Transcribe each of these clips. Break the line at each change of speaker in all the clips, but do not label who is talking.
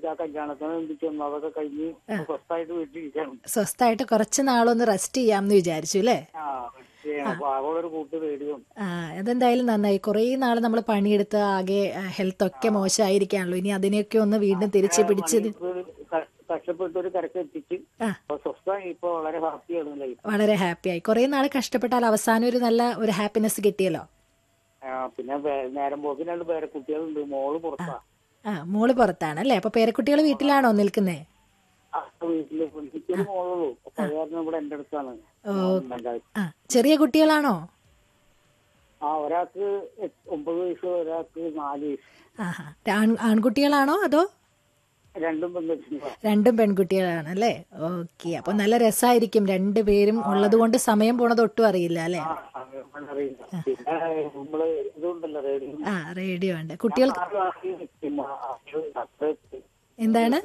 എനിക്ക് ആ കല്യാണത്തിന് എന്തിച്ചു വന്നു അതൊക്കെ കഴിഞ്ഞ് സ്വസ്ഥായിട്ട് വീട്ടിലിരിക്കണം
സ്വസ്ഥമായിട്ട് കുറച്ച് നാളൊന്ന് റെസ്റ്റ് ചെയ്യാമെന്ന് വിചാരിച്ചു അല്ലേ
ആ ചെയ്യണം അപ്പൊ ആകെ ഒരു കൂട്ട് റേഡിയോ
ആ അതെന്തായാലും നന്നായി കുറേ നാൾ നമ്മൾ പണിയെടുത്ത് ആകെ ഹെൽത്ത് ഒക്കെ മോശമായിരിക്കാണല്ലോ ഇനി അതിനെയൊക്കെ ഒന്ന് വീണ്ടും തിരിച്ച് പിടിച്ചത്
കഷ്ടപ്പെട്ട് ഒരു കരക്ക് എത്തിച്ച്
ആ.
അപ്പൊ സ്വസ്ഥ ഇപ്പൊ വളരെ ഹാപ്പിയാണ് ലൈഫ്
വളരെ ഹാപ്പിയായി കുറേ നാൾ കഷ്ടപ്പെട്ടാൽ അവസാനം ഒരു നല്ല ഒരു ഹാപ്പിനെസ് കിട്ടിയല്ലോ
പിന്നെ വേ- നേരം പോക്കി രണ്ട് പേരെ കുട്ടികളുണ്ട് മോള് പുറത്താ
ആ മോള് പുറത്താണ് അല്ലേ അപ്പൊ പേരക്കുട്ടികൾ വീട്ടിലാണോ നിൽക്കുന്നേ
ആ വീട്ടില് എനിക്കൊരു മോളുള്ളൂ അപ്പൊ അത് കാരണം ഇവിടെ എന്റെ അടുത്താണ് ഉണ്ടായത്.
ആ ചെറിയ കുട്ടികളാണോ
ആ ഒരാൾക്ക് എട്ട്- ഒമ്പത് വയസ്സ് ഒരാൾക്ക് നാല് വയസ്സ്
ആഹാ ആൺ- ആൺകുട്ടികളാണോ അതോ
രണ്ടും പെൺകുട്ടികളാ
രണ്ടും പെൺകുട്ടികളാണ് അല്ലേ ഓക്കെ അപ്പൊ നല്ല രസമായിരിക്കും രണ്ടുപേരും ഉള്ളത് കൊണ്ട് സമയം പോണത് ഒട്ടും അറിയില്ല അല്ലേ
ആ, അത് നമ്മളറിയില്ല. പിന്നെ നമ്മള് ഇതുണ്ടല്ലോ റേഡിയോ
ആ റേഡിയോ ഉണ്ട് കുട്ടികൾക്ക്
ആറ് ആക്കി വെക്കും. ആ, അത് അത്ര
എന്താണ്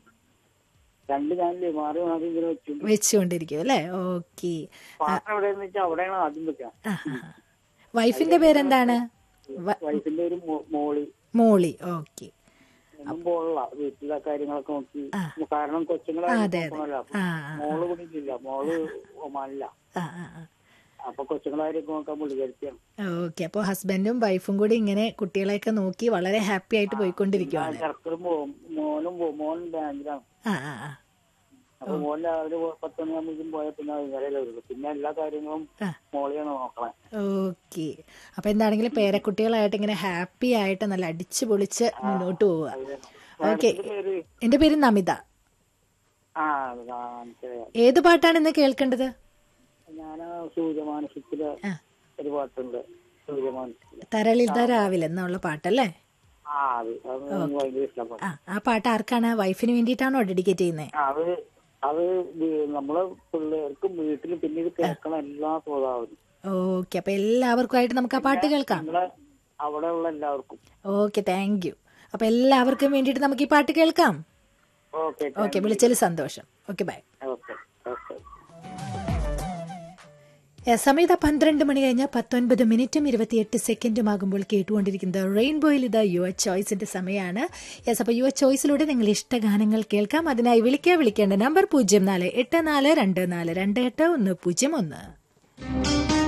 രണ്ട് ചാനല് മാറി മാറി ഇങ്ങനെ വെച്ചു
വെച്ചുകൊണ്ടിരിക്കും അല്ലേ ഓക്കെ
പാത്രം എവിടെയെന്ന് വെച്ചാൽ അവിടെയാണ് ആദ്യം വെക്കുക
വൈഫിന്റെ പേരെന്താണ് വ-
വൈഫിന്റെ ഒരു മോ- മോളി
മോളി ഓക്കെ
ഒന്നും പോലുള്ള വീട്ടിലെ കാര്യങ്ങളൊക്കെ നോക്കി കാരണം കൊച്ചുങ്ങളെ
അതെ,
നോക്കണമല്ലോ അപ്പൊ
ആ
മോള് പിടിക്കില്ല മോള് ഒമാനില്ല
ആ ആ ആ
അപ്പൊ കൊച്ചുങ്ങളാരെയൊക്കെ നോക്കാൻ പുള്ളിക്കാരിക്കാണ്
ഓക്കെ അപ്പോൾ ഹസ്ബൻഡും വൈഫും കൂടി ഇങ്ങനെ കുട്ടികളെയൊക്കെ നോക്കി വളരെ ഹാപ്പി ആയിട്ട് പോയിക്കൊണ്ടിരിക്കുവാണ്
ചെറുക്കലും പോവും മോനും പോവും മോൻ ബാങ്കിലാണ്
ആ ആ ആ
അപ്പൊ മോൻ രാവിലെ പത്ത് മണിയാകുമ്പോഴേക്കും പോയാൽ പിന്നെ വൈകുന്നേരം വരുള്ളൂ പിന്നെ എല്ലാ കാര്യങ്ങളും
ആ.
മോളിയാണ് നോക്കണേ
ഓക്കെ അപ്പൊ എന്താണെങ്കിലും പേരക്കുട്ടികളായിട്ട് ഇങ്ങനെ ഹാപ്പി ആയിട്ട് നല്ല അടിച്ചു പൊളിച്ച് മുന്നോട്ട് പോവുക ഓക്കെ
ഇതിന്റെ പേര്
എന്റെ പേര് നമിത
ആ ആ, മനസ്സിലായി
ഏത് പാട്ടാണ് ഇന്ന് കേൾക്കേണ്ടത്
ഞാൻ സൂര്യമാനസത്തിലെ
ആ.
ഒരു പാട്ടുണ്ട് സൂര്യമാനസത്തിലെ
തരളിത രാവിലെ എന്നുള്ള പാട്ടല്ലേ
ആ അത് അത് എനിക്ക് ഭയങ്കര ഇഷ്ടപ്പെട്ടു
ആ ആ പാട്ട് ആർക്കാണ് വൈഫിന് വേണ്ടിയിട്ടാണോ ഡെഡിക്കേറ്റ് ചെയ്യുന്നത്
ആ, അത് അത് വീ- നമ്മളെ പിള്ളേർക്കും വീട്ടിൽ പിന്നെ ഇത് കേൾക്കണ എല്ലാ ശ്രോതാവിനും
ഓക്കെ അപ്പൊ എല്ലാവർക്കുമായിട്ട് നമുക്ക് ആ പാട്ട് കേൾക്കാം
നമ്മളെ അവിടെയുള്ള എല്ലാവർക്കും
ഓക്കെ താങ്ക് യു അപ്പൊ എല്ലാവർക്കും വേണ്ടിയിട്ട് നമുക്ക് ഈ പാട്ട് കേൾക്കാം
ഓക്കെ
ഓക്കെ വിളിച്ചതിൽ സന്തോഷം ഓക്കെ ബൈ
ഓക്കെ ഓക്കെ
സമയത്ത് പന്ത്രണ്ട് മണി കഴിഞ്ഞ പത്തൊൻപത് മിനിറ്റും ഇരുപത്തിയെട്ട് സെക്കൻഡും ആകുമ്പോൾ കേട്ടുകൊണ്ടിരിക്കുന്നത് റെയിൻബോയിൽ ഇത് യുവർ ചോയ്സിന്റെ സമയമാണ് യെസ് അപ്പോൾ യുവർ ചോയ്സിലൂടെ നിങ്ങൾ ഇഷ്ടഗാനങ്ങൾ കേൾക്കാം അതിനായി വിളിക്കുക വിളിക്കേണ്ട നമ്പർ പൂജ്യം നാല് എട്ട് നാല് രണ്ട് നാല് രണ്ട് എട്ട് ഒന്ന് പൂജ്യം ഒന്ന്